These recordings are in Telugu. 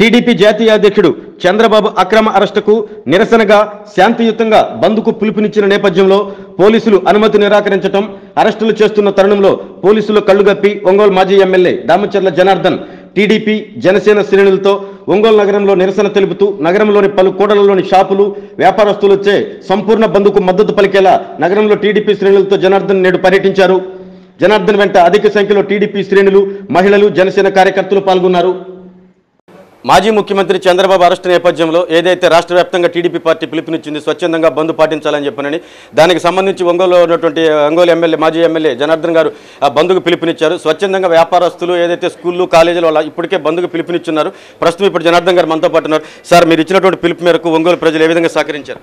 టీడీపీ జాతీయ అధ్యక్షుడు చంద్రబాబు అక్రమ అరెస్టుకు నిరసనగా శాంతియుతంగా బంద్కు పిలుపునిచ్చిన నేపథ్యంలో పోలీసులు అనుమతి నిరాకరించడం అరెస్టులు చేస్తున్న తరుణంలో పోలీసులు కళ్లుగప్పి ఒంగోలు మాజీ ఎమ్మెల్యే దామచర్ల జనార్దన్ టీడీపీ జనసేన శ్రేణులతో ఒంగోలు నగరంలో నిరసన తెలుపుతూ నగరంలోని పలు కూడలలోని షాపులు వ్యాపారస్తులచే సంపూర్ణ బంద్కు మద్దతు పలికేలా నగరంలో టీడీపీ శ్రేణులతో జనార్దన్ నేడు పర్యటించారు జనార్దన్ వెంట అధిక సంఖ్యలో టీడీపీ శ్రేణులు మహిళలు జనసేన కార్యకర్తలు పాల్గొన్నారు మాజీ ముఖ్యమంత్రి చంద్రబాబు అరెస్టు నేపథ్యంలో ఏదైతే రాష్ట్ర వ్యాప్తంగా టీడీపీ పార్టీ పిలుపునిచ్చింది స్వచ్ఛందంగా బంద్ పాటించాలని చెప్పనని దానికి సంబంధించి ఒంగోలులో ఉన్నటువంటి ఒంగోలు ఎమ్మెల్యే మాజీ ఎమ్మెల్యే జనార్దన్ గారు ఆ బంద్కు పిలుపునిచ్చారు స్వచ్ఛందంగా వ్యాపారస్తులు ఏదైతే స్కూళ్ళు కాలేజీలు వాళ్ళ ఇప్పటికే బంద్కు పిలుపునిచ్చున్నారు ప్రస్తుతం ఇప్పుడు జనార్దన్ గారు మనతో పాటు ఉన్నారు సార్ మీరు ఇచ్చినటువంటి పిలుపు మేరకు ఒంగోలు ప్రజలు ఏ విధంగా సహకరించారు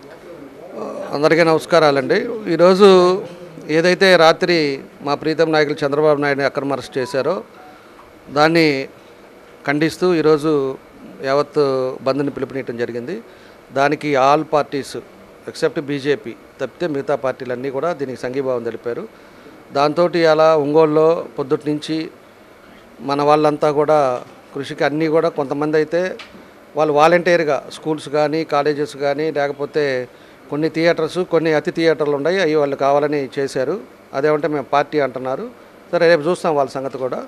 అందరికీ నమస్కారాలండి ఈరోజు ఏదైతే రాత్రి మా ప్రీతం నాయకులు చంద్రబాబు నాయుడిని అక్రమ అరెస్ట్ చేశారో దాన్ని ఖండిస్తూ ఈరోజు యావత్ బంద్ని పిలుపునియటం జరిగింది దానికి ఆల్ పార్టీస్ ఎక్సెప్ట్ బీజేపీ తప్పితే మిగతా పార్టీలన్నీ కూడా దీనికి సంఘీభావం తెలిపారు దాంతో అలా ఒంగోలులో పొద్దుటి నుంచి మన వాళ్ళంతా కూడా కృషికి అన్నీ కూడా కొంతమంది అయితే వాళ్ళు వాలంటీర్గా స్కూల్స్ కానీ కాలేజెస్ కానీ లేకపోతే కొన్ని థియేటర్స్ కొన్ని అతి థియేటర్లు ఉన్నాయి అవి వాళ్ళు కావాలని చేశారు అదేమంటే మేము పార్టీ అంటున్నారు సరే రేపు చూస్తాం వాళ్ళ సంగతి కూడా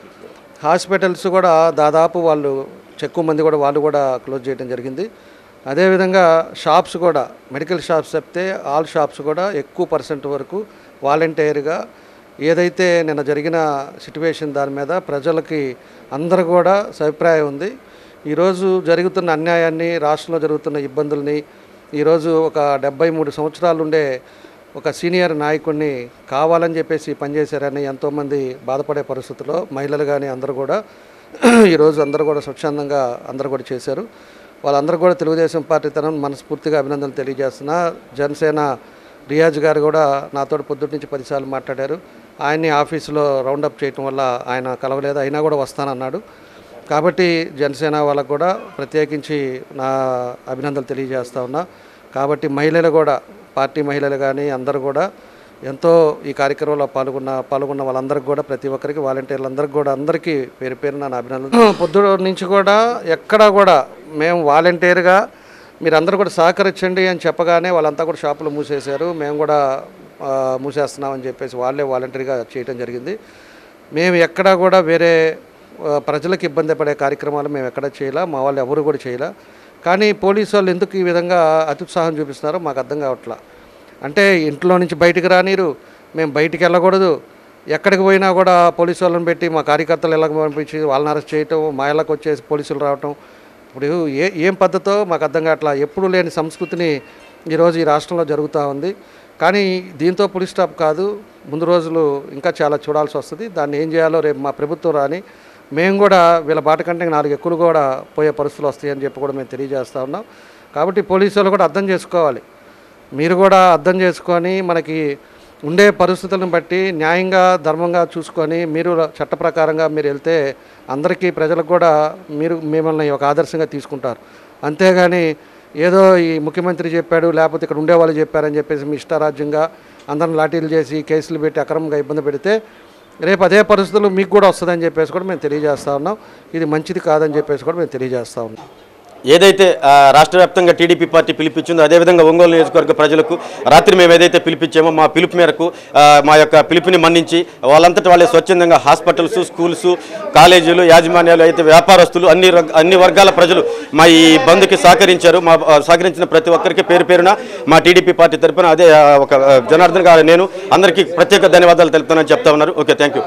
హాస్పిటల్స్ కూడా దాదాపు వాళ్ళు ఎక్కువ మంది కూడా వాళ్ళు కూడా క్లోజ్ చేయడం జరిగింది అదేవిధంగా షాప్స్ కూడా మెడికల్ షాప్స్ చెప్తే ఆల్ షాప్స్ కూడా ఎక్కువ పర్సెంట్ వరకు వాలంటీర్గా ఏదైతే నిన్న జరిగిన సిట్యువేషన్ దాని మీద ప్రజలకి అందరు కూడా అభిప్రాయం ఉంది ఈరోజు జరుగుతున్న అన్యాయాన్ని రాష్ట్రంలో జరుగుతున్న ఇబ్బందుల్ని ఈరోజు ఒక డెబ్బై మూడు సంవత్సరాలు ఉండే ఒక సీనియర్ నాయకుడిని కావాలని చెప్పేసి పనిచేశారని ఎంతోమంది బాధపడే పరిస్థితుల్లో మహిళలు కానీ అందరూ కూడా ఈరోజు అందరూ కూడా స్వచ్ఛందంగా అందరూ కూడా చేశారు వాళ్ళందరూ కూడా తెలుగుదేశం పార్టీ తరఫున మనస్ఫూర్తిగా అభినందనలు తెలియజేస్తున్నా జనసేన రియాజ్ గారు కూడా నాతో పొద్దుటి నుంచి పదిసార్లు మాట్లాడారు ఆయన్ని ఆఫీసులో రౌండప్ చేయటం వల్ల ఆయన కలవలేదు అయినా కూడా వస్తానన్నాడు కాబట్టి జనసేన వాళ్ళకు కూడా ప్రత్యేకించి నా అభినందనలు తెలియజేస్తా ఉన్నా కాబట్టి మహిళలు కూడా పార్టీ మహిళలు కానీ అందరూ కూడా ఎంతో ఈ కార్యక్రమంలో పాల్గొన్న పాల్గొన్న వాళ్ళందరికీ కూడా ప్రతి ఒక్కరికి వాలంటీర్లందరికీ కూడా అందరికీ పేరు పేరున నా అభినందనలు పొద్దున నుంచి కూడా ఎక్కడా కూడా మేము వాలంటీర్గా మీరందరూ కూడా సహకరించండి అని చెప్పగానే వాళ్ళంతా కూడా షాపులు మూసేశారు మేము కూడా ఆ, మూసేస్తున్నామని చెప్పేసి వాళ్ళే వాలంటీర్గా చేయడం జరిగింది మేము ఎక్కడా కూడా వేరే ఆ, ప్రజలకు ఇబ్బంది పడే కార్యక్రమాలు మేము ఎక్కడ చేయాల మా వాళ్ళు ఎవరు కూడా చేయాల కానీ పోలీసు వాళ్ళు ఎందుకు ఈ విధంగా అత్యుత్సాహం చూపిస్తున్నారో మాకు అర్థం కావట్లా అంటే ఇంట్లో నుంచి బయటికి రానిరు మేము బయటికి వెళ్ళకూడదు ఎక్కడికి పోయినా కూడా పోలీసు వాళ్ళని పెట్టి మా కార్యకర్తలు ఎలా పంపించి వాళ్ళని అరెస్ట్ చేయటం మా ఇళ్ళకి వచ్చేసి పోలీసులు రావటం ఇప్పుడు ఏ ఏం పద్ధతో మాకు అర్థం కావట్లా ఎప్పుడు లేని సంస్కృతిని ఈరోజు ఈ రాష్ట్రంలో జరుగుతూ ఉంది కానీ దీంతో పులి స్టాప్ కాదు ముందు రోజులు ఇంకా చాలా చూడాల్సి వస్తుంది దాన్ని ఏం చేయాలో రేపు మా ప్రభుత్వం రాని మేము కూడా వీళ్ళ బాట కంటే నాలుగు ఎక్కువలు కూడా పోయే పరిస్థితులు వస్తాయని చెప్పి కూడా మేము తెలియజేస్తా ఉన్నాం కాబట్టి పోలీసు వాళ్ళు కూడా అర్థం చేసుకోవాలి మీరు కూడా అర్థం చేసుకొని మనకి ఉండే పరిస్థితులను బట్టి న్యాయంగా ధర్మంగా చూసుకొని మీరు చట్ట ప్రకారంగా మీరు వెళ్తే అందరికీ ప్రజలకు కూడా మీరు మిమ్మల్ని ఒక ఆదర్శంగా తీసుకుంటారు అంతేగాని ఏదో ఈ ముఖ్యమంత్రి చెప్పాడు లేకపోతే ఇక్కడ ఉండేవాళ్ళు చెప్పారని చెప్పేసి మీ ఇష్టారాజ్యంగా అందరిని లాఠీలు చేసి కేసులు పెట్టి అక్రమంగా ఇబ్బంది పెడితే రేపు అదే పరిస్థితులు మీకు కూడా వస్తుందని చెప్పేసి కూడా మేము తెలియజేస్తా ఉన్నాం ఇది మంచిది కాదని చెప్పేసి కూడా మేము తెలియజేస్తా ఉన్నాం ఏదైతే ఆ, రాష్ట్ర వ్యాప్తంగా టీడీపీ పార్టీ పిలిపించిందో అదేవిధంగా ఒంగోలు నియోజకవర్గ ప్రజలకు రాత్రి మేము ఏదైతే పిలిపించామో మా పిలుపు మేరకు ఆ, మా యొక్క పిలుపుని మన్నించి వాళ్ళంతటి వాళ్ళే స్వచ్ఛందంగా హాస్పిటల్స్ స్కూల్స్ కాలేజీలు యాజమాన్యాలు అయితే వ్యాపారస్తులు అన్ని రంగ- అన్ని వర్గాల ప్రజలు మా ఈ బంద్కి సహకరించారు మా ఆ, సహకరించిన ప్రతి ఒక్కరికి పేరు పేరున మా టీడీపీ పార్టీ తరపున అదే ఆ, ఒక ఆ, జనార్దన్ గారు నేను అందరికీ ప్రత్యేక ధన్యవాదాలు తెలుపుతానని చెప్తా ఉన్నారు ఓకే థ్యాంక్ యూ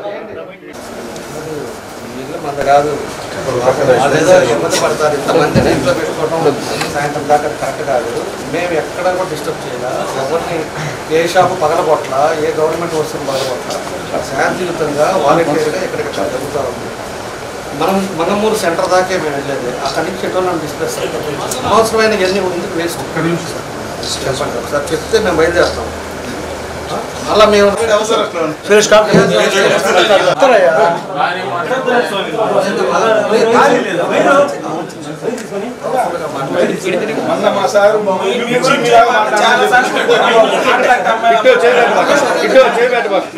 మంద కాదు అదేదో ఇబ్బంది పడతారు ఇంతమందిని ఇంట్లో పెట్టుకోవడం సాయంత్రం దాకా కరెక్ట్ కాదు మేము ఎక్కడ కూడా డిస్టర్బ్ చేయాలి ఎవరిని ఏ షాపు పగలగొట్ల ఏ గవర్నమెంట్ వస్తువుని పగలగొట్ల శాంతియుతంగా వాలంటీర్గా ఎక్కడికక్కడ జరుగుతూ ఉంది మనం మనమూరు సెంటర్ దాకే మేము వెళ్ళేది అక్కడి నుంచి ఎటో నన్ను డిస్ప్లేస్ అనవసరమైన ఇవన్నీ ఎందుకు వేస్ట్ చెప్పండి ఒకసారి చెప్తే మేము బయలుదేరుతాం అలా మేము మొన్న మా సార్ మీ గురించి మాట్లాడారు. ఇటు చేయబెట్టు బాబు. ఇటు చేయబెట్టు బాబు.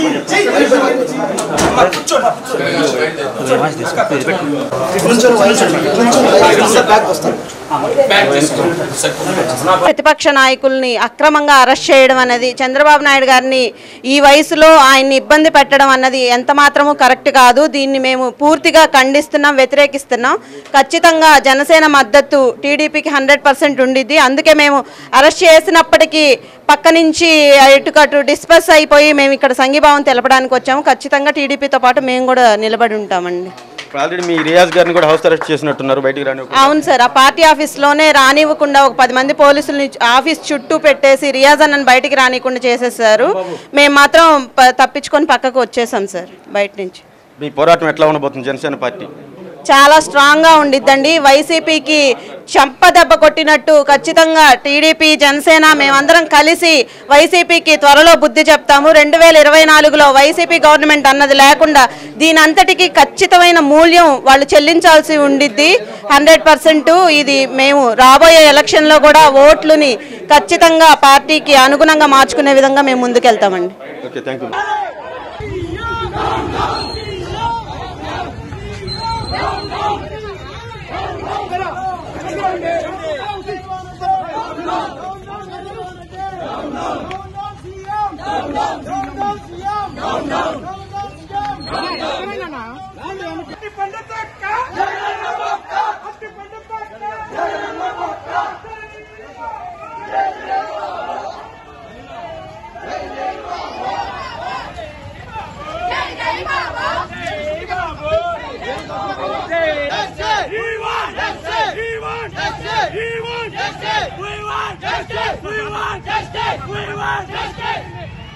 ప్రతిపక్ష నాయకుల్ని అక్రమంగా అరెస్ట్ చేయడం అనేది చంద్రబాబు నాయుడు గారిని ఈ వయసులో ఆయన్ని ఇబ్బంది పెట్టడం అన్నది ఎంత మాత్రము కరెక్ట్ కాదు దీన్ని మేము పూర్తిగా ఖండిస్తున్నాం వ్యతిరేకిస్తున్నాం ఖచ్చితంగా జనసేన మద్దతు టీడీపీకి హండ్రెడ్ పర్సెంట్ ఉండిద్ది అందుకే మేము అరెస్ట్ చేసినప్పటికీ పక్క నుంచి ఇటుకటు డిస్పస్ అయిపోయి మేము ఇక్కడ సంఘీభావం తెలపడానికి వచ్చాము ఖచ్చితంగా టీడీపీతో పాటు మేము కూడా నిలబడి ఉంటామండి ఇప్పుడు ఆల్రెడీ మీ రియాజ్ గారిని కూడా హౌస్ అరెస్ట్ చేసినట్టున్నారు బయటికి రాని అవును సార్ ఆ పార్టీ ఆఫీస్లోనే రానివ్వకుండా ఒక పది మంది పోలీసుల్ని ఆఫీస్ చుట్టూ పెట్టేసి రియాజ్ అన్నని బయటికి రానివ్వకుండా చేసేసారు మేము మాత్రం ప- తప్పించుకొని పక్కకు వచ్చేసాం సార్ బయట నుంచి మీ పోరాటం ఎట్లా ఉండబోతుంది జనసేన పార్టీ చాలా స్ట్రాంగ్గా ఉండిద్దండి వైసీపీకి చెంప దెబ్బ కొట్టినట్టు ఖచ్చితంగా టీడీపీ జనసేన మేమందరం కలిసి వైసీపీకి త్వరలో బుద్ధి చెప్తాము రెండు వేల ఇరవై నాలుగులో వైసీపీ గవర్నమెంట్ అన్నది లేకుండా దీని అంతటికి ఖచ్చితమైన మూల్యం వాళ్ళు చెల్లించాల్సి ఉండిద్ది హండ్రెడ్ పర్సెంట్ ఇది మేము రాబోయే ఎలక్షన్లో కూడా ఓట్లుని ఖచ్చితంగా పార్టీకి అనుగుణంగా మార్చుకునే విధంగా మేము ముందుకెళ్తామండి okay thank you We want justice! We want justice! We want justice!